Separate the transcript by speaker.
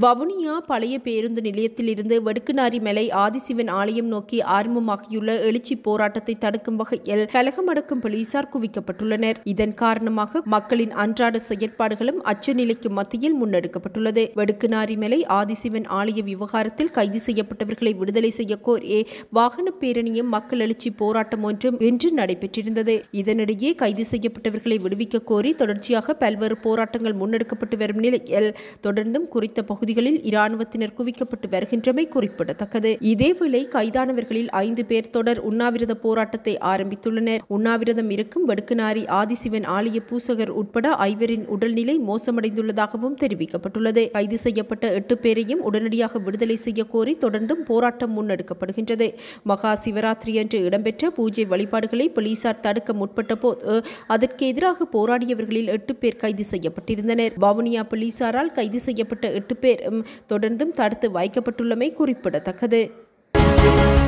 Speaker 1: வவுனியா பழைய பேருந்து நிலையத்தில் இருந்து வடுக்குநாரி மலை ஆதிசிவன் ஆலயம் நோக்கி ஆரம்பமாகியுள்ள எழுச்சி போராட்டத்தை தடுக்கும் வகையில் கலகம் அடக்கும் போலீசார் குவிக்கப்பட்டுள்ளனர் இதன் காரணமாக மக்களின் அன்றாட செயற்பாடுகளும் அச்ச நிலைக்கு மத்தியில் முன்னெடுக்கப்பட்டுள்ளது வடுக்குநாரி மலை ஆதிசிவன் ஆலய விவகாரத்தில் கைது செய்யப்பட்டவர்களை விடுதலை செய்ய கோரி வாகன பேரணியும் மக்கள் எழுச்சி போராட்டம் ஒன்றும் இன்று நடைபெற்றிருந்தது இதனிடையே கைது செய்யப்பட்டவர்களை விடுவிக்க கோரி தொடர்ச்சியாக பல்வேறு போராட்டங்கள் முன்னெடுக்கப்பட்டு வரும் நிலையில் தொடர்ந்தும் குறித்த பகுதிகளில் இராணுவத்தினர் குவிக்கப்பட்டு வருகின்றமை குறிப்பிடத்தக்கது இதேவேளை கைதானவர்களில் ஐந்து பேர் தொடர் உண்ணாவிரத போராட்டத்தை ஆரம்பித்துள்ளனர் உண்ணாவிரதம் இருக்கும் வடுக்குநாரி ஆதிசிவன் ஆலய பூசகர் உட்பட ஐவரின் உடல்நிலை மோசமடைந்துள்ளதாகவும் தெரிவிக்கப்பட்டுள்ளது கைது செய்யப்பட்ட எட்டு பேரையும் உடனடியாக விடுதலை செய்ய கோரி தொடர்ந்தும் போராட்டம் முன்னெடுக்கப்படுகின்றது மகா சிவராத்திரி அன்று இடம்பெற்ற பூஜை வழிபாடுகளை போலீசார் தடுக்க முற்பட்ட போது அதற்கு எதிராக போராடியவர்களில் எட்டு பேர் கைது செய்யப்பட்டிருந்தனர் வவுனியா போலீசாரால் கைது செய்யப்பட்ட எட்டு பேரும் தொடர்ந்தும் தடுத்து வைக்கப்பட்டுள்ளமை குறிப்பிடத்தக்கது